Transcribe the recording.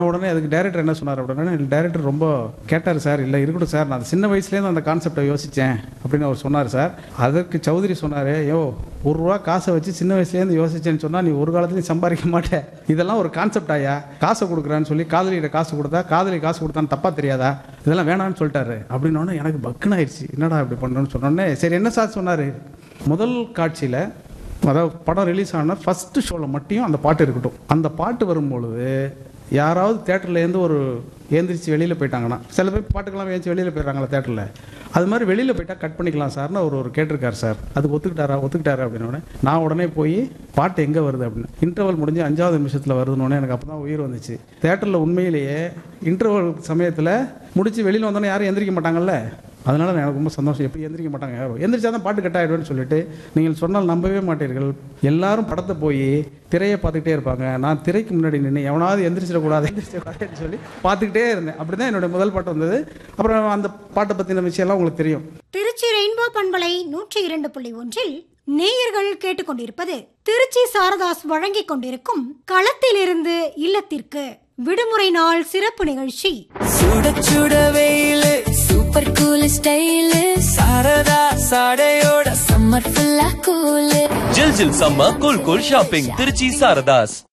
உடனே அதுக்கு டேரக்டர் என்ன சொன்னார் அப்படின்னா டேரக்டர் ரொம்ப கேட்டார் சார் இல்லை இருக்கட்டும் சார் நான் சின்ன வயசுலேருந்து அந்த கான்செப்டை யோசித்தேன் அப்படின்னு அவர் சொன்னார் சார் அதற்கு சௌத்ரி சொன்னார் யோ ஒரு ரூபா காசை வச்சு சின்ன வயசுலேருந்து யோசிச்சேன்னு சொன்னால் நீ ஒரு காலத்துலையும் சம்பாதிக்க மாட்டே இதெல்லாம் ஒரு கான்செப்ட் ஆயா காசை கொடுக்குறான்னு சொல்லி காதலிகிட்ட காசு கொடுத்தா காதலி காசு கொடுத்தான்னு தப்பா தெரியாதா இதெல்லாம் வேணாம்னு சொல்லிட்டாரு அப்படின்னோடனே எனக்கு பக்குன்னு ஆயிடுச்சு என்னடா இப்படி பண்ணுறேன்னு சொன்னோடனே சரி என்ன சார் சொன்னார் முதல் காட்சியில் அதாவது படம் ரிலீஸ் ஆன ஃபஸ்ட்டு ஷோவில் மட்டும் அந்த பாட்டு இருக்கட்டும் அந்த பாட்டு வரும்பொழுது யாராவது தேட்டர்லேருந்து ஒரு ஏந்திரிச்சு வெளியில் போயிட்டாங்கன்னா சில பேர் பாட்டுக்கெல்லாம் ஏந்திரிச்சு வெளியில் போயிடுறாங்களா தேட்டரில் அது மாதிரி வெளியில் போயிட்டா கட் பண்ணிக்கலாம் சார்னு அவர் ஒரு கேட்டிருக்காரு சார் அதுக்கு ஒத்துக்கிட்டாரா ஒத்துக்கிட்டாரா அப்படின்னு உடனே நான் உடனே போய் பாட்டு எங்கே வருது அப்படின்னு இன்டர்வல் முடிஞ்சு அஞ்சாவது நிமிஷத்தில் வருதுன்னு எனக்கு அப்போ தான் உயிர் வந்துச்சு தேட்டரில் உண்மையிலேயே இன்டர்வல் சமயத்தில் முடிச்சு வெளியில் வந்தோன்னே யாரும் எந்திரிக்க மாட்டாங்கல்ல அதனால எனக்கு ரொம்ப சந்தோஷம் எப்படி எந்திரிக்க மாட்டாங்க யாரும் எந்திரிச்சா தான் பாட்டு கட் ஆகிடும்னு சொல்லிட்டு நீங்கள் சொன்னால் நம்பவே மாட்டீர்கள் எல்லாரும் படத்தை போய் திரையை பார்த்துக்கிட்டே இருப்பாங்க நான் திரைக்கு முன்னாடி நின்று எவனாவது எந்திரிச்சிடக்கூடாது எந்திரிச்சிடக்கூடாதுன்னு சொல்லி பார்த்துக்கிட்டே இருந்தேன் அப்படி தான் என்னுடைய முதல் பாட்டு வந்தது அப்புறம் அந்த பாட்டை பற்றின விஷயம்லாம் உங்களுக்கு தெரியும் திருச்சி ரெயின்போ பண்பலை நூற்றி இரண்டு புள்ளி ஒன்றில் நேயர்கள் கேட்டுக்கொண்டிருப்பது திருச்சி சாரதாஸ் வழங்கிக் கொண்டிருக்கும் களத்திலிருந்து இல்லத்திற்கு விடுமுறை நாள் சிறப்பு நிகழ்ச்சி சுட சுட வெயிலு சூப்பர் கூல் ஸ்டைலு சாரதா சாடையோட சம்மர் ஃபுல்லா கூலு ஜில் ஜில் சம்ம cool cool shopping Trichy Saradhas